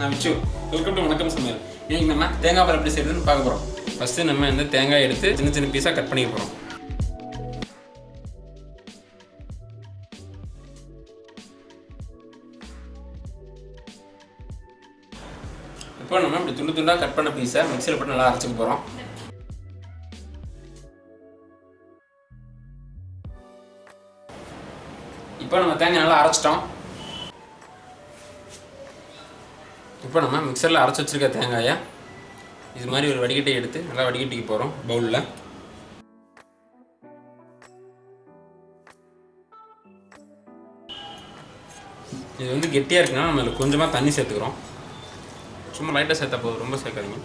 நான் விச்சு welcome to வணக்கம் சமையல் இன்னைக்கு நம்ம தேங்காய் பால் எப்படி செய்யறதுன்னு பார்க்க போகிறோம் ஃபஸ்ட்டு நம்ம இந்த தேங்காய் எடுத்து சின்ன சின்ன பீஸாக கட் பண்ணிக்க போகிறோம் இப்போ நம்ம இப்படி துண்டு துண்டாக கட் பண்ண பீஸை மிக்சியில் போட்டு நல்லா அரைச்சிக்க போகிறோம் இப்போ நம்ம தேங்காய் நல்லா அரைச்சிட்டோம் இப்போ நம்ம மிக்சரில் அரைச்சி வச்சிருக்க தேங்காயை இது மாதிரி ஒரு வடிகட்டை எடுத்து நல்லா வடிகட்டிக்கு போகிறோம் பவுலில் இது வந்து கெட்டியாக இருக்குன்னா நம்ம இதில் கொஞ்சமாக தண்ணி சேர்த்துக்கிறோம் சும்மா லைட்டாக சேர்த்தா போதும் ரொம்ப சேர்க்காதீங்க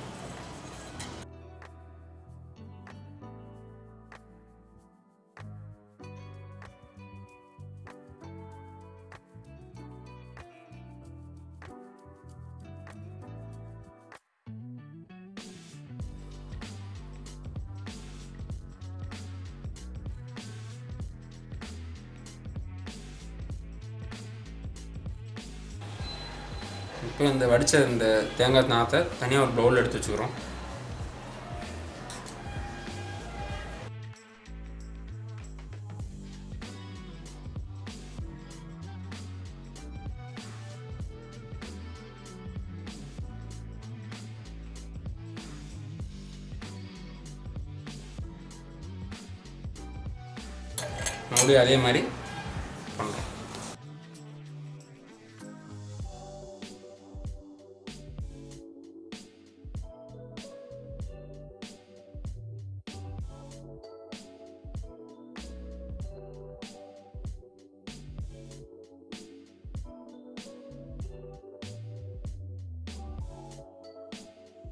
இப்போ இந்த வடித்த இந்த தேங்காய் நாத்தை தனியாக ஒரு பவுல் எடுத்து வச்சுக்கிறோம் மறுபடியும் அதே மாதிரி பண்ணுறோம்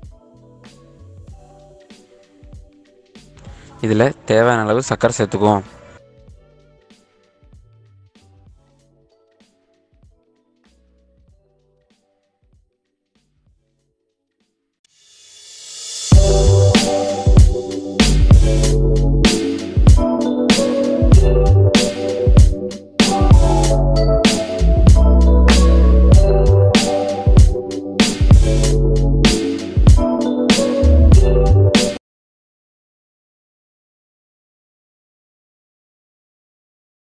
இதில் தேவையான அளவு சர்க்கரை சேர்த்துக்குவோம்